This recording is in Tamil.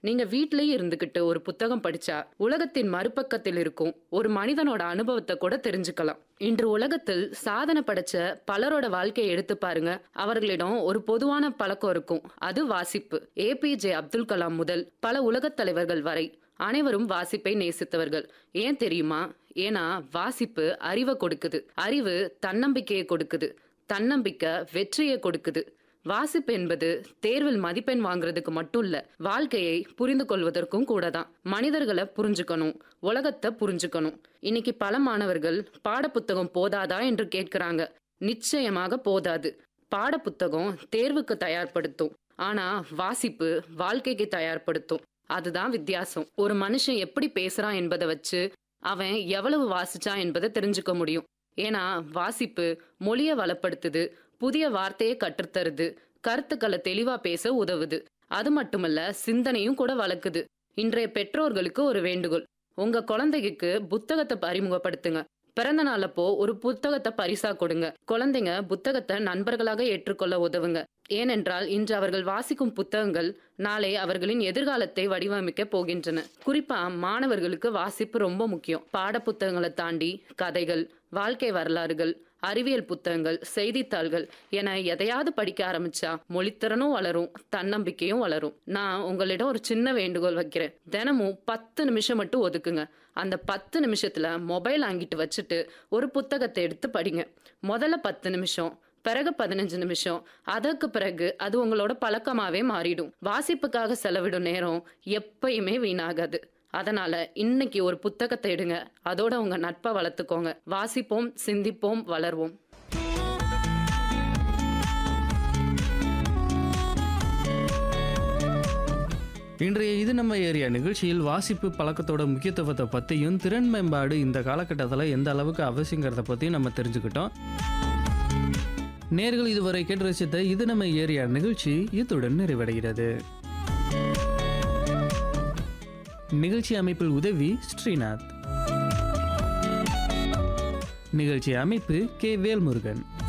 நீங்க வீட்லயே இருந்துகிட்டு ஒரு புத்தகம் படிச்சா உலகத்தின் மறுபக்கத்தில் இருக்கும் ஒரு மனிதனோட அனுபவத்தை கூட தெரிஞ்சுக்கலாம் இன்று உலகத்தில் சாதனை படைச்ச பலரோட வாழ்க்கையை எடுத்து பாருங்க அவர்களிடம் ஒரு பொதுவான பழக்கம் இருக்கும் அது வாசிப்பு ஏபிஜே அப்துல் கலாம் முதல் பல உலகத் தலைவர்கள் வரை அனைவரும் வாசிப்பை நேசித்தவர்கள் ஏன் தெரியுமா ஏன்னா வாசிப்பு அறிவை கொடுக்குது அறிவு தன்னம்பிக்கையை கொடுக்குது தன்னம்பிக்கை வெற்றியை கொடுக்குது வாசிப்பு என்பது தேர்வில் மதிப்பெண் வாங்குறதுக்கு மட்டும் இல்ல வாழ்க்கையை புரிந்து கொள்வதற்கும் கூட தான் மனிதர்களை புரிஞ்சுக்கணும் உலகத்தை புரிஞ்சுக்கணும் இன்னைக்கு பல மாணவர்கள் பாடப்புத்தகம் போதாதா என்று கேட்கிறாங்க நிச்சயமாக போதாது பாடப்புத்தகம் தேர்வுக்கு தயார்படுத்தும் ஆனா வாசிப்பு வாழ்க்கைக்கு தயார்படுத்தும் அதுதான் வித்தியாசம் ஒரு மனுஷன் எப்படி பேசுறான் என்பதை வச்சு அவன் எவ்வளவு வாசிச்சான் என்பதை தெரிஞ்சுக்க முடியும் ஏன்னா வாசிப்பு மொழியை வளப்படுத்துது புதிய வார்த்தையை கற்றுத்தருது கருத்துக்களை தெளிவா பேச உதவுது அது மட்டுமல்ல சிந்தனையும் கூட வளர்க்குது இன்றைய பெற்றோர்களுக்கு ஒரு வேண்டுகோள் உங்க குழந்தைக்கு புத்தகத்தை அறிமுகப்படுத்துங்க பிறந்த நாளப்போ ஒரு புத்தகத்தை பரிசா கொடுங்க குழந்தைங்க புத்தகத்தை நண்பர்களாக ஏற்றுக்கொள்ள உதவுங்க ஏனென்றால் இன்று அவர்கள் வாசிக்கும் புத்தகங்கள் நாளை அவர்களின் எதிர்காலத்தை வடிவமைக்க போகின்றன குறிப்பா மாணவர்களுக்கு வாசிப்பு ரொம்ப முக்கியம் பாட புத்தகங்களை தாண்டி கதைகள் வாழ்க்கை வரலாறுகள் அறிவியல் புத்தகங்கள் செய்தித்தாள்கள் என எதையாவது படிக்க ஆரம்பிச்சா மொழித்திறனும் வளரும் தன்னம்பிக்கையும் வளரும் நான் உங்களிடம் ஒரு சின்ன வேண்டுகோள் வைக்கிறேன் தினமும் பத்து நிமிஷம் மட்டும் ஒதுக்குங்க அந்த பத்து நிமிஷத்துல மொபைல் வாங்கிட்டு வச்சுட்டு ஒரு புத்தகத்தை எடுத்து படிங்க முதல்ல பத்து நிமிஷம் பிறகு பதினஞ்சு நிமிஷம் அதற்கு பிறகு அது உங்களோட பழக்கமாவே மாறிடும் வாசிப்புக்காக செலவிடும் நேரம் எப்பயுமே வீணாகாது அதனால இன்னைக்கு ஒரு புத்தகத்தை எடுங்க அதோட உங்க நட்பை வளர்த்துக்கோங்க வாசிப்போம் சிந்திப்போம் வளர்வோம் இன்றைய இது நம்ம ஏரியா நிகழ்ச்சியில் வாசிப்பு பழக்கத்தோட முக்கியத்துவத்தை பற்றியும் திறன் மேம்பாடு இந்த காலகட்டத்தில் எந்த அளவுக்கு அவசியங்கிறத பற்றியும் நம்ம தெரிஞ்சுக்கிட்டோம் நேர்கள் இதுவரை கேட்டு ரசித்த இது நம்ம ஏரியா நிகழ்ச்சி இத்துடன் நிறைவடைகிறது நிகழ்ச்சி அமைப்பில் உதவி ஸ்ரீநாத் நிகழ்ச்சி அமைப்பு கே வேல்முருகன்